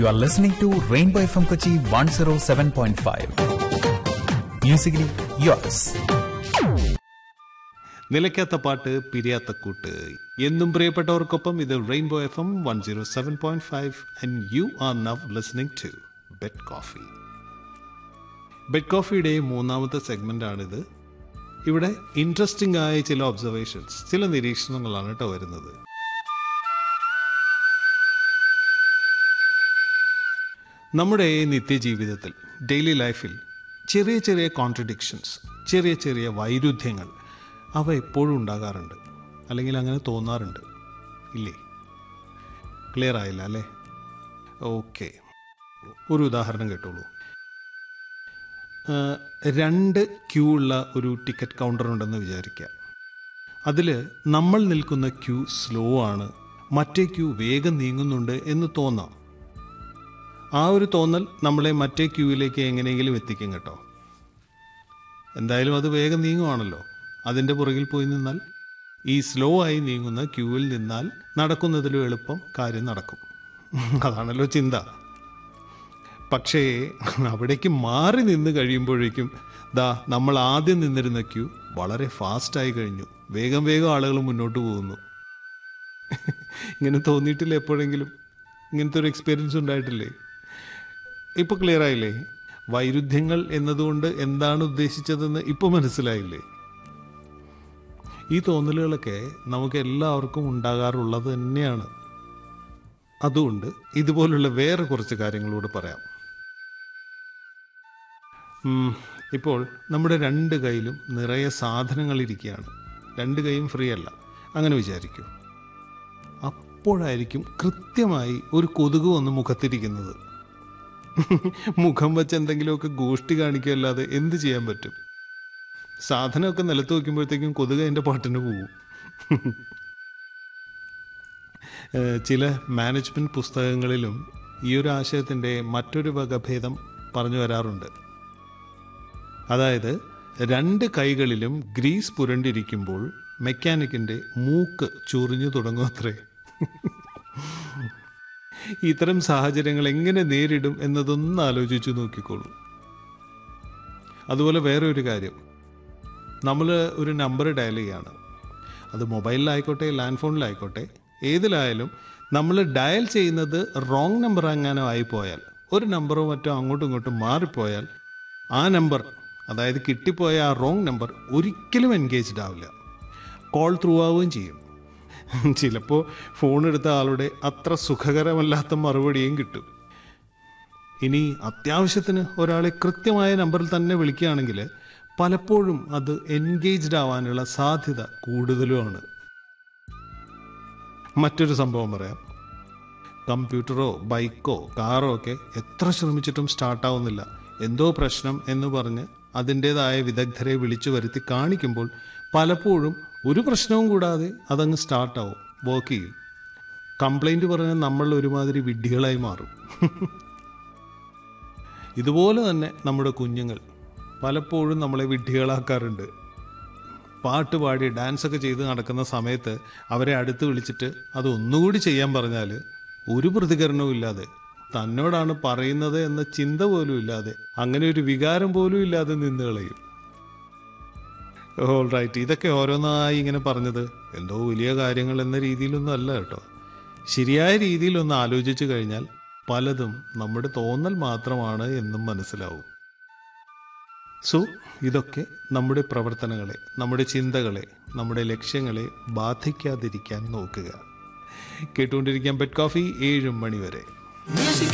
You are listening to Rainbow FM Kochi 107.5. Musically yours. നിലയ്ക്കാത്ത പാട്ട് പിരിയാത്ത കൂട്ട് എന്നും പ്രിയപ്പെട്ടവർക്കൊപ്പം ഇത് rainbow F M one zero seven point five and you are now listening to bed coffee bed കോഫിയുടെ മൂന്നാമത്തെ segment ആണിത് ഇവിടെ ഇൻട്രസ്റ്റിംഗ് ആയ ചില ഒബ്സർവേഷൻസ് ചില നിരീക്ഷണങ്ങളാണ് കേട്ടോ വരുന്നത് നമ്മുടെ നിത്യജീവിതത്തിൽ ഡെയിലി ലൈഫിൽ ചെറിയ ചെറിയ കോൺട്രഡിക്ഷൻസ് ചെറിയ ചെറിയ വൈരുദ്ധ്യങ്ങൾ അവ എപ്പോഴും ഉണ്ടാകാറുണ്ട് അല്ലെങ്കിൽ അങ്ങനെ തോന്നാറുണ്ട് ഇല്ലേ ക്ലിയർ ആയില്ല അല്ലേ ഓക്കെ ഒരു ഉദാഹരണം കേട്ടോളൂ ആ, രണ്ട് ക്യൂ ഉള്ള ഒരു ടിക്കറ്റ് കൗണ്ടർ ഉണ്ടെന്ന് വിചാരിക്കുക അതിൽ നമ്മൾ നിൽക്കുന്ന ക്യൂ സ്ലോ ആണ് മറ്റേ ക്യൂ വേഗം നീങ്ങുന്നുണ്ട് എന്ന് തോന്നാം ആ ഒരു തോന്നൽ നമ്മളെ മറ്റേ ക്യൂവിലേക്ക് എങ്ങനെയെങ്കിലും എത്തിക്കും കേട്ടോ എന്തായാലും അത് വേഗം നീങ്ങുവാണല്ലോ അതിൻ്റെ പുറകിൽ പോയി നിന്നാൽ ഈ സ്ലോ ആയി നീങ്ങുന്ന ക്യൂവിൽ നിന്നാൽ നടക്കുന്നതിലും എളുപ്പം കാര്യം നടക്കും അതാണല്ലോ ചിന്ത പക്ഷേ അവിടേക്ക് മാറി നിന്ന് കഴിയുമ്പോഴേക്കും ദാ നമ്മൾ ആദ്യം നിന്നിരുന്ന ക്യൂ വളരെ ഫാസ്റ്റായി കഴിഞ്ഞു വേഗം വേഗം ആളുകൾ മുന്നോട്ട് പോകുന്നു ഇങ്ങനെ തോന്നിയിട്ടില്ല എപ്പോഴെങ്കിലും ഇങ്ങനത്തെ ഒരു എക്സ്പീരിയൻസ് ഉണ്ടായിട്ടില്ലേ ഇപ്പൊ ക്ലിയർ ആയില്ലേ വൈരുദ്ധ്യങ്ങൾ എന്നതുകൊണ്ട് എന്താണ് ഉദ്ദേശിച്ചതെന്ന് ഇപ്പൊ മനസ്സിലായില്ലേ ഈ തോന്നലുകളൊക്കെ നമുക്ക് എല്ലാവർക്കും ഉണ്ടാകാറുള്ളത് തന്നെയാണ് അതുകൊണ്ട് ഇതുപോലുള്ള വേറെ കുറച്ച് കാര്യങ്ങളോട് പറയാം ഉം, ഇപ്പോൾ നമ്മുടെ രണ്ട് കയ്യിലും നിറയെ സാധനങ്ങൾ ഇരിക്കുകയാണ് രണ്ട് കൈയും ഫ്രീ അല്ല അങ്ങനെ വിചാരിക്കൂ അപ്പോഴായിരിക്കും കൃത്യമായി ഒരു കൊതുക് വന്ന് മുഖത്തിരിക്കുന്നത് മുഖം വെച്ച് എന്തെങ്കിലുമൊക്കെ ഗോഷ്ടി കാണിക്കുകയല്ലാതെ എന്ത് ചെയ്യാൻ പറ്റും സാധനമൊക്കെ നിലത്ത് വയ്ക്കുമ്പോഴത്തേക്കും കൊതുക് അതിൻ്റെ പാട്ടിന് പോകും ഏഹ് ചില മാനേജ്മെൻറ്റ് പുസ്തകങ്ങളിലും ഈ ഒരു ആശയത്തിൻ്റെ മറ്റൊരു വകഭേദം പറഞ്ഞു വരാറുണ്ട് അതായത് രണ്ട് കൈകളിലും ഗ്രീസ് പുരണ്ടിരിക്കുമ്പോൾ മെക്കാനിക്കിൻ്റെ മൂക്ക് ചൊറിഞ്ഞു തുടങ്ങും അത്രേ ഇത്തരം സാഹചര്യങ്ങൾ എങ്ങനെ നേരിടും എന്നതൊന്ന് ആലോചിച്ചു നോക്കിക്കോളൂ അതുപോലെ വേറെ ഒരു കാര്യം നമ്മൾ ഒരു നമ്പർ ഡയൽ ചെയ്യാണ് അത് മൊബൈലിലായിക്കോട്ടെ ലാൻഡ് ഫോണിലായിക്കോട്ടെ ഏതിലായാലും നമ്മൾ ഡയൽ ചെയ്യുന്നത് റോങ് നമ്പർ എങ്ങാനും ആയിപ്പോയാൽ ഒരു നമ്പറോ മറ്റോ അങ്ങോട്ടും ഇങ്ങോട്ടും മാറിപ്പോയാൽ ആ നമ്പർ അതായത് കിട്ടിപ്പോയ ആ റോങ് നമ്പർ ഒരിക്കലും എൻഗേജ്ഡ് ആവില്ല കോൾ ത്രൂ ആവുകയും ചെയ്യും ചിലപ്പോൾ ഫോൺ എടുത്ത ആളുടെ അത്ര സുഖകരമല്ലാത്ത മറുപടിയും കിട്ടും ഇനി അത്യാവശ്യത്തിന് ഒരാളെ കൃത്യമായ നമ്പറിൽ തന്നെ വിളിക്കുകയാണെങ്കിൽ പലപ്പോഴും അത് എൻഗേജ്ഡ് ആവാനുള്ള സാധ്യത കൂടുതലുമാണ് മറ്റൊരു സംഭവം പറയാം കമ്പ്യൂട്ടറോ ബൈക്കോ കാറോ ഒക്കെ എത്ര ശ്രമിച്ചിട്ടും സ്റ്റാർട്ടാവുന്നില്ല എന്തോ പ്രശ്നം എന്ന് പറഞ്ഞ് അതിൻ്റെതായ വിദഗ്ധരെ വിളിച്ചു വരുത്തി കാണിക്കുമ്പോൾ പലപ്പോഴും ഒരു പ്രശ്നവും കൂടാതെ അതങ്ങ് സ്റ്റാർട്ടാവും വർക്ക് ചെയ്യും കംപ്ലൈൻറ്റ് പറഞ്ഞാൽ നമ്മൾ ഒരുമാതിരി വിഡ്ഢികളായി മാറും ഇതുപോലെ തന്നെ നമ്മുടെ കുഞ്ഞുങ്ങൾ പലപ്പോഴും നമ്മളെ വിഡ്ഢികളാക്കാറുണ്ട് പാട്ട് പാടി ഡാൻസ് ഒക്കെ ചെയ്ത് നടക്കുന്ന സമയത്ത് അവരെ അടുത്ത് വിളിച്ചിട്ട് അത് ഒന്നുകൂടി ചെയ്യാൻ പറഞ്ഞാൽ ഒരു പ്രതികരണവും ഇല്ലാതെ തന്നോടാണ് പറയുന്നത് എന്ന ചിന്ത പോലും ഇല്ലാതെ അങ്ങനെ ഒരു വികാരം പോലും ഇല്ലാതെ നിന്ന് കളയും ഓൾ റൈറ്റ് ഇതൊക്കെ ഓരോന്നായി ഇങ്ങനെ പറഞ്ഞത് എന്തോ വലിയ കാര്യങ്ങൾ എന്ന രീതിയിലൊന്നും അല്ല കേട്ടോ ശരിയായ രീതിയിലൊന്ന് ആലോചിച്ചു കഴിഞ്ഞാൽ പലതും നമ്മുടെ തോന്നൽ മാത്രമാണ് എന്നും മനസ്സിലാവും സോ ഇതൊക്കെ നമ്മുടെ പ്രവർത്തനങ്ങളെ നമ്മുടെ ചിന്തകളെ നമ്മുടെ ലക്ഷ്യങ്ങളെ ബാധിക്കാതിരിക്കാൻ നോക്കുക കേട്ടുകൊണ്ടിരിക്കാൻ ബെഡ് കോഫി ഏഴ് മണി വരെ